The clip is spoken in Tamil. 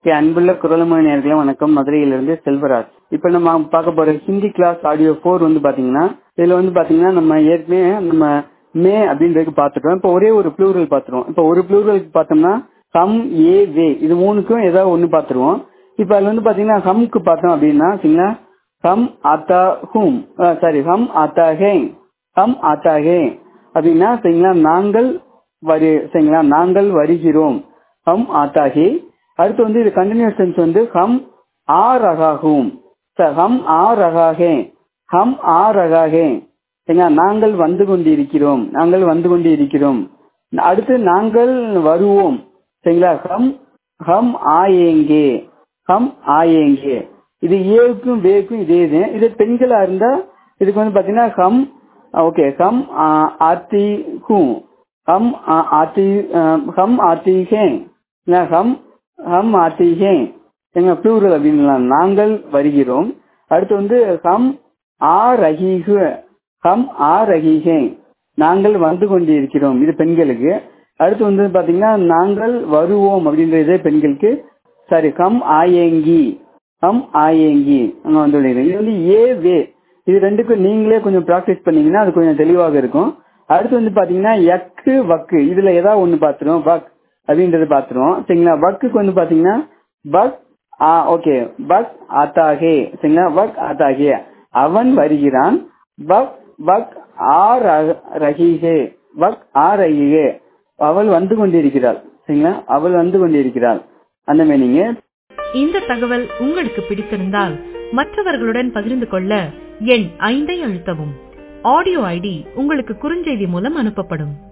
ஓகே அன்புள்ள குரலமொழி நேர்களே வணக்கம் மதுரையிலிருந்து செல்வராஜ் இப்ப நம்ம பார்க்க போற ஹிந்தி கிளாஸ் ஆடியோ ஃபோர் வந்து பாத்தீங்கன்னா இதுல வந்து பாத்தீங்கன்னா நம்ம ஏற்கனவே நம்ம மே அப்படின்றதுக்கு பாத்துட்டோம் இப்ப ஒரே ஒரு ப்ளூரல் பாத்துருவோம் இப்ப ஒரு ப்ளூரலுக்கு பார்த்தோம்னா ஹம் ஏ வே இது மூணுக்கும் ஏதாவது ஒண்ணு பாத்துருவோம் இப்ப அதுல வந்து பாத்தீங்கன்னா ஹம்க்கு பார்த்தோம் அப்படின்னா சரிங்களா ஹம் ஆத்தா ஹூம் சாரி ஹம் ஆத்தா ஹே ஹம் ஆத்தா ஹே அப்படின்னா சரிங்களா நாங்கள் வரு சரிங்களா நாங்கள் வருகிறோம் ஹம் ஆத்தா ஹே அடுத்து வந்து இது கண்டினியூஸ் டென்ஸ் வந்து ஹம் ஆ ரகா ஹூம் ஹம் ஆ ரகா ஹே ஹம் ஆ ரகா ஹே சரிங்களா நாங்கள் வந்து கொண்டிருக்கிறோம் நாங்கள் வந்து கொண்டிருக்கிறோம் அடுத்து நாங்கள் வருவோம் சரிங்களா ஹம் ஹம் ஆயேங்கே ஹம் ஆயேங்கே இது ஏவுக்கும் வேக்கும் இதே இது இது பெண்களா இருந்தா இதுக்கு வந்து பாத்தீங்கன்னா ஹம் ஓகே ஹம் ஆத்தி ஹூ ஹம் ஆத்தி ஹம் ஆத்தி ஹே ஹம் ஹம் ஆத்தி ஹே எங்க ப்ளூரல் அப்படின்னு நாங்கள் வருகிறோம் அடுத்து வந்து ஹம் ஆ ரஹீஹு ஹம் ஆ ரஹீஹே நாங்கள் வந்து கொண்டிருக்கிறோம் இது பெண்களுக்கு அடுத்து வந்து பாத்தீங்கன்னா நாங்கள் வருவோம் அப்படின்றது பெண்களுக்கு சாரி கம் ஆயேங்கி கம் ஆயேங்கி அங்க வந்து இது வந்து ஏ வே இது ரெண்டுக்கும் நீங்களே கொஞ்சம் ப்ராக்டிஸ் பண்ணீங்கன்னா அது கொஞ்சம் தெளிவாக இருக்கும் அடுத்து வந்து பாத்தீங்கன்னா எக்கு வக்கு இதுல ஏதாவது ஒண்ணு பாத்துரும் வக் அப்படின்றது பாத்துருவோம் சரிங்களா வக்குக்கு வந்து பாத்தீங்கன்னா பக் ஆ ஓகே பக் ஆத்தாகே சரிங்களா வக் ஆத்தாகே அவன் வருகிறான் பக் பக் ஆ ரஹிஹே பக் ஆ ரஹிஹே அவள் வந்து கொண்டிருக்கிறாள் சரிங்களா அவள் வந்து கொண்டிருக்கிறாள் அந்த மீனிங் இந்த தகவல் உங்களுக்கு பிடித்திருந்தால் மற்றவர்களுடன் பகிர்ந்து கொள்ள எண் ஐந்தை அழுத்தவும் ஆடியோ ஐடி உங்களுக்கு குறுஞ்செய்தி மூலம் அனுப்பப்படும்